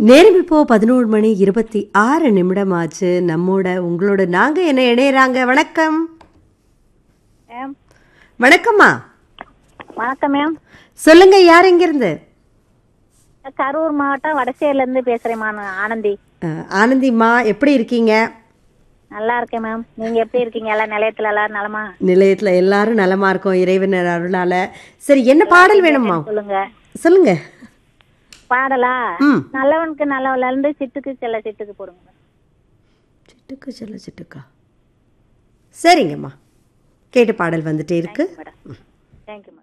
நேரம் இப்போ பதினோரு மணி இருபத்தி ஆறு நிமிடம் ஆச்சு நம்மோட உங்களோட நாங்க என்ன இணையறாங்க வணக்கம் மேம் வணக்கம்மா வணக்கம் மேம் சொல்லுங்க யார் எங்கிருந்து கரூர் மாவட்டம் வடசேரில இருந்து பேசுறேன் நான் ஆனந்தி அஹ், ஆனந்திம்மா எப்படி இருக்கீங்க நல்லா இருக்கேன் மேம் நீங்க எப்படி இருக்கீங்க எல்லாம் நிலையத்துல எல்லாரும் நலமா நிலையத்துல எல்லாரும் நலமா இருக்கோம் இறைவனர் அருளால சரி என்ன பாடல் வேணும்மா சொல்லுங்க சொல்லுங்க பாடலா ம் நல்லவனுக்கு நல்லவன்ல இருந்து சிட்டுக்கு செல்ல சிட்டுக்கு போடுங்க மேம். சிட்டுக்கு செல்ல சிட்டுக்கா சரிங்கம்மா கேட்ட பாடல் வந்துட்டே இருக்கு மேடம் தேங்க்யூ மேடம்